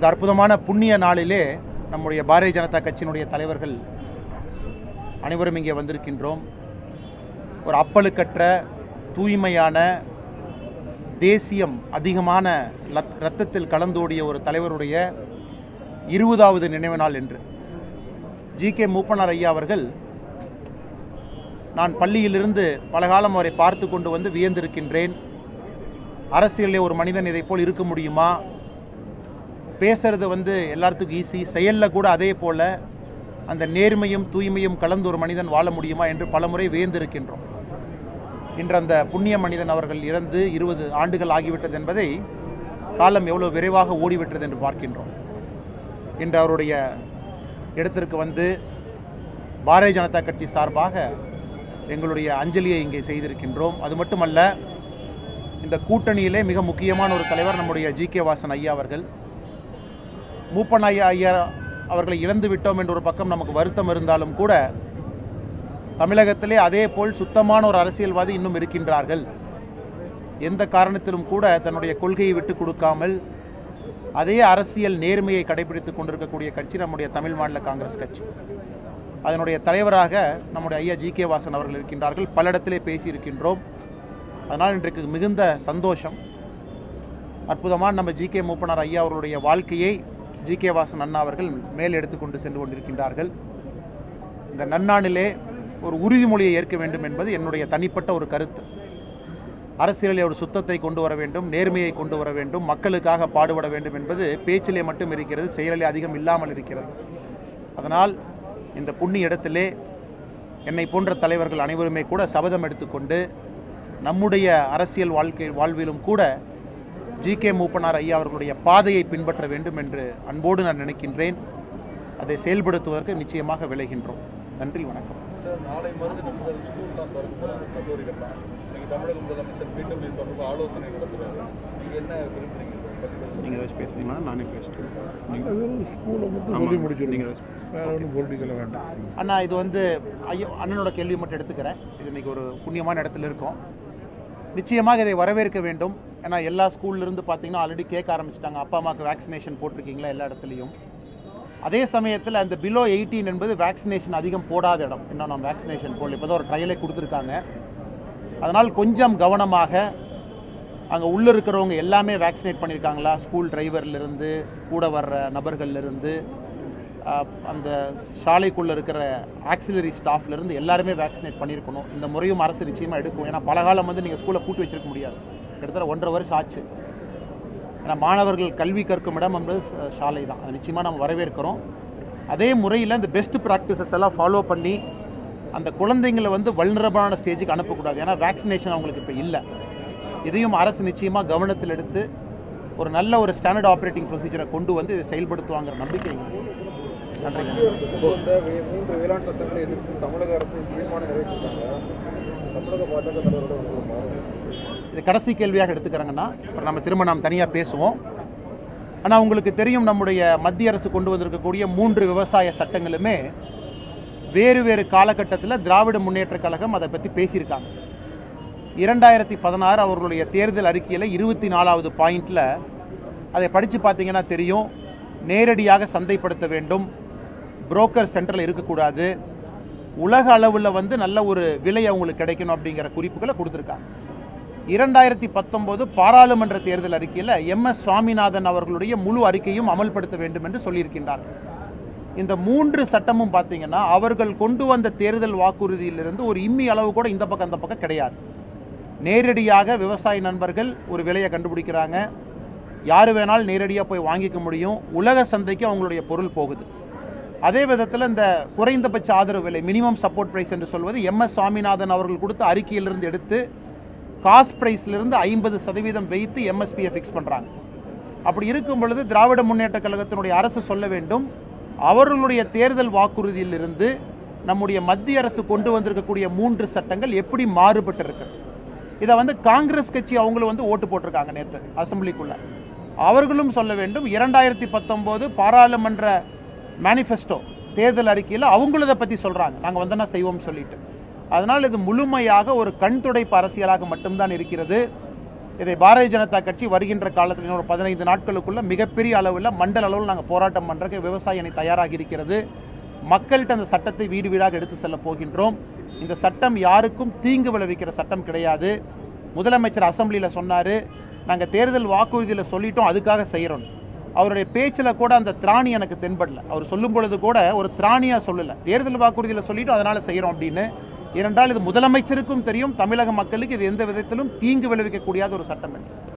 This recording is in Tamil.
இந்த அற்புதமான புண்ணிய நாளிலே நம்முடைய பாரதிய ஜனதா கட்சியினுடைய தலைவர்கள் அனைவரும் இங்கே வந்திருக்கின்றோம் ஒரு அப்பழுக்கற்ற தூய்மையான தேசியம் அதிகமான லத் இரத்தத்தில் கலந்தோடிய ஒரு தலைவருடைய இருபதாவது நினைவு நாள் என்று ஜி கே மூப்பனார் ஐயா அவர்கள் நான் பள்ளியிலிருந்து பலகாலம் அவரை பார்த்து கொண்டு வந்து வியந்திருக்கின்றேன் அரசியலிலே ஒரு மனிதன் இதை போல் இருக்க முடியுமா பேசுறது வந்து எல்லாத்துக்கும் ஈஸி செயலில் கூட அதே போல அந்த நேர்மையும் தூய்மையும் கலந்து ஒரு மனிதன் வாழ முடியுமா என்று பலமுறை வியந்திருக்கின்றோம் இன்று அந்த புண்ணிய மனிதன் அவர்கள் இறந்து இருபது ஆண்டுகள் ஆகிவிட்டது என்பதை காலம் எவ்வளோ விரைவாக ஓடிவிட்டது என்று பார்க்கின்றோம் இன்று அவருடைய இடத்திற்கு வந்து பாரதிய ஜனதா கட்சி சார்பாக எங்களுடைய அஞ்சலியை இங்கே செய்திருக்கின்றோம் அது மட்டுமல்ல இந்த கூட்டணியிலே மிக முக்கியமான ஒரு தலைவர் நம்முடைய ஜி கே வாசன் ஐயா அவர்கள் மூப்பன் ஐயா ஐயா அவர்களை இழந்து விட்டோம் என்ற ஒரு பக்கம் நமக்கு வருத்தம் இருந்தாலும் கூட தமிழகத்திலே அதே போல் சுத்தமான ஒரு அரசியல்வாதி இன்னும் இருக்கின்றார்கள் எந்த காரணத்திலும் கூட தன்னுடைய கொள்கையை விட்டு கொடுக்காமல் அதே அரசியல் நேர்மையை கடைபிடித்துக் கொண்டிருக்கக்கூடிய கட்சி நம்முடைய தமிழ் மாநில காங்கிரஸ் கட்சி அதனுடைய தலைவராக நம்முடைய ஐயா ஜி கே வாசன் அவர்கள் இருக்கின்றார்கள் பல இடத்திலே பேசியிருக்கின்றோம் அதனால் இன்றைக்கு மிகுந்த சந்தோஷம் அற்புதமான நம்ம ஜி கே மூப்பனார் ஐயா அவர்களுடைய வாழ்க்கையை ஜி கே வாசன் அண்ணா அவர்கள் மேல் எடுத்துக்கொண்டு சென்று கொண்டிருக்கின்றார்கள் இந்த நன்னாளிலே ஒரு உறுதிமொழியை ஏற்க வேண்டும் என்பது என்னுடைய தனிப்பட்ட ஒரு கருத்து அரசியலில் ஒரு சுத்தத்தை கொண்டு வர வேண்டும் நேர்மையை கொண்டு வர வேண்டும் மக்களுக்காக பாடுபட வேண்டும் என்பது பேச்சிலே மட்டும் இருக்கிறது செயலிலே அதிகம் இல்லாமல் இருக்கிறது அதனால் இந்த புண்ணிய இடத்திலே என்னை போன்ற தலைவர்கள் அனைவருமே கூட சபதம் எடுத்துக்கொண்டு நம்முடைய அரசியல் வாழ்க்கை வாழ்விலும் கூட ஜி கே மூப்பனார் ஐயா அவர்களுடைய பாதையை பின்பற்ற வேண்டும் என்று அன்போடு நான் நினைக்கின்றேன் அதை செயல்படுத்துவதற்கு நிச்சயமாக விளைகின்றோம் நன்றி வணக்கம் சார் நாளை மறுதினம் முதல் ஸ்கூல்லாம் திறக்க போகிறாங்க கல்லூரிகள்லாம் நீங்கள் தமிழக முதலமைச்சர் மீண்டும் இது தொடர்பு ஆலோசனை நடத்துகிறாரு நீங்கள் என்ன விரும்புறீங்க பள்ளிகள் நீங்கள் ஏதாச்சும் பேசுறீங்களா நானே பேசிட்டேன் அது வெறும் ஸ்கூலை மட்டும் ஆமா. சொல்லி முடிச்சிருங்க நீங்க ஏதாச்சும் வேற ஒன்றும் பொலிட்டிக்கல வேண்டாம் அண்ணா இது வந்து ஐயோ அண்ணனோட கேள்வி மட்டும் எடுத்துக்கிறேன் இது இன்னைக்கு ஒரு புண்ணியமான இடத்துல இருக்கோம் நிச்சயமாக இதை வரவேற்க வேண்டும் ஏன்னா எல்லா ஸ்கூல்ல இருந்து பார்த்தீங்கன்னா ஆல்ரெடி கேட்க ஆரம்பிச்சிட்டாங்க அப்பா அம்மாவுக்கு வேக்சினேஷன் போட்டிருக்கீங்களா எல்லா இடத்துலையும் அதே சமயத்தில் அந்த பிலோ எயிட்டீன் என்பது வேக்சினேஷன் அதிகம் போடாத இடம் இன்னும் நம்ம வேக்சினேஷன் போடல இப்போ தான் ஒரு ட்ரையலே கொடுத்துருக்காங்க அதனால் கொஞ்சம் கவனமாக அங்கே உள்ளே இருக்கிறவங்க எல்லாமே வேக்சினேட் பண்ணியிருக்காங்களா ஸ்கூல் டிரைவர்லேருந்து கூட வர்ற நபர்கள்லேருந்து அந்த சாலைக்குள்ளே இருக்கிற ஆக்சிலரி ஸ்டாஃப்லேருந்து எல்லாருமே வேக்சினேட் பண்ணியிருக்கணும் இந்த முறையும் அரசு நிச்சயமாக எடுக்கும் ஏன்னா பல காலம் வந்து நீங்கள் ஸ்கூலை பூட்டி வச்சிருக்க முடியாது கிட்டத்தட்ட ஒன்றரை வருஷம் ஆச்சு ஏன்னா மாணவர்கள் கல்வி கற்கும் இடம் என்பது ச- சாலை தான் அது நிச்சயமாக நம்ம வரவேற்கிறோம் அதே முறையில் இந்த பெஸ்ட் ப்ராக்டிசஸ் எல்லாம் ஃபாலோ பண்ணி அந்த குழந்தைங்களை வந்து வல்னரபான ஸ்டேஜுக்கு அனுப்பக்கூடாது ஏன்னா வேக்சினேஷன் அவங்களுக்கு இப்போ இல்லை இதையும் அரசு நிச்சயமாக கவனத்தில் எடுத்து ஒரு நல்ல ஒரு ஸ்டாண்டர்ட் ஆப்ரேட்டிங் ப்ரொசீஜரை கொண்டு வந்து இதை செயல்படுத்துவாங்கிற நம்பிக்கை எங்களுக்கு இருக்கு. நன்றிங்க கொண்டு வந்த வே- மூன்று வேளாண் சட்டங்களை எதிர்த்து தமிழக அரசு தீர்மானம் நிறைவேற்றிருக்காங்க தமிழக பாஜக தலைவரோட உங்களுக்கு மாறும் இது கடைசி கேள்வியாக எடுத்துக்கிறேங்கன்னா அப்புறம் நம்ம திரும்ப நாம் தனியாக பேசுவோம் ஆனால் உங்களுக்கு தெரியும் நம்முடைய மத்திய அரசு கொண்டு வந்திருக்கக்கூடிய மூன்று விவசாய சட்டங்களுமே வேறு வேறு காலகட்டத்தில் திராவிட முன்னேற்றக் கழகம் அதை பற்றி பேசியிருக்காங்க இரண்டாயிரத்தி பதினாறு அவர்களுடைய தேர்தல் அறிக்கையில் இருபத்தி நாலாவது பாயிண்டில் அதை படித்து பார்த்தீங்கன்னா தெரியும் நேரடியாக சந்தைப்படுத்த வேண்டும் புரோக்கர் சென்டரில் இருக்கக்கூடாது உலக அளவில் வந்து நல்ல ஒரு விலை அவங்களுக்கு கிடைக்கணும் அப்படிங்கிற குறிப்புகளை கொடுத்துருக்காங்க இரண்டாயிரத்தி பத்தொம்போது பாராளுமன்ற தேர்தல் அறிக்கையில் எம் எஸ் சுவாமிநாதன் அவர்களுடைய முழு அறிக்கையும் அமல்படுத்த வேண்டும் என்று சொல்லியிருக்கின்றார்கள் இந்த மூன்று சட்டமும் பார்த்தீங்கன்னா அவர்கள் கொண்டு வந்த தேர்தல் வாக்குறுதியிலிருந்து ஒரு இம்மி அளவு கூட இந்த பக்கம் அந்த பக்கம் கிடையாது நேரடியாக விவசாய நண்பர்கள் ஒரு விலையை கண்டுபிடிக்கிறாங்க யார் வேணாலும் நேரடியாக போய் வாங்கிக்க முடியும் உலக சந்தைக்கு அவங்களுடைய பொருள் போகுது அதே விதத்தில் இந்த குறைந்தபட்ச ஆதரவு விலை மினிமம் சப்போர்ட் பிரைஸ் என்று சொல்வது எம் எஸ் சுவாமிநாதன் அவர்கள் கொடுத்த அறிக்கையிலிருந்து எடுத்து காஸ்ட் ப்ரைஸ்லேருந்து ஐம்பது சதவீதம் வைத்து எம்எஸ்பியை ஃபிக்ஸ் பண்ணுறாங்க அப்படி இருக்கும் பொழுது திராவிட முன்னேற்ற கழகத்தினுடைய அரசு சொல்ல வேண்டும் அவர்களுடைய தேர்தல் வாக்குறுதியிலிருந்து நம்முடைய மத்திய அரசு கொண்டு வந்திருக்கக்கூடிய மூன்று சட்டங்கள் எப்படி மாறுபட்டிருக்கு இதை வந்து காங்கிரஸ் கட்சி அவங்களும் வந்து ஓட்டு போட்டிருக்காங்க நேற்று அசெம்பிளிக்குள்ள அவர்களும் சொல்ல வேண்டும் இரண்டாயிரத்தி பத்தொம்போது பாராளுமன்ற மேனிஃபெஸ்டோ தேர்தல் அறிக்கையில் அவங்களும் இதை பற்றி சொல்கிறாங்க நாங்கள் வந்தனா செய்வோம் சொல்லிட்டு அதனால் இது முழுமையாக ஒரு கண் துடைப்பு அரசியலாக மட்டும்தான் இருக்கிறது இதை பாரதிய ஜனதா கட்சி வருகின்ற காலத்தில் இன்னொரு பதினைந்து நாட்களுக்குள்ள மிகப்பெரிய அளவில் மண்டல அளவில் நாங்கள் போராட்டம் பண்ணுறதுக்கு விவசாய அணி தயாராகி இருக்கிறது மக்கள்கிட்ட அந்த சட்டத்தை வீடு வீடாக எடுத்து செல்ல போகின்றோம் இந்த சட்டம் யாருக்கும் தீங்கு விளைவிக்கிற சட்டம் கிடையாது முதலமைச்சர் அசெம்பிளியில் சொன்னார் நாங்கள் தேர்தல் வாக்குறுதியில் சொல்லிட்டோம் அதுக்காக செய்கிறோம் அவருடைய பேச்சில் கூட அந்த திராணி எனக்கு தென்படல அவர் சொல்லும் பொழுது கூட ஒரு திராணியாக சொல்லலை தேர்தல் வாக்குறுதியில் சொல்லிட்டோம் அதனால் செய்கிறோம் அப்படின்னு ஏனென்றால் இது முதலமைச்சருக்கும் தெரியும் தமிழக மக்களுக்கு இது எந்த விதத்திலும் தீங்கு விளைவிக்கக்கூடியாத ஒரு சட்டம் என்று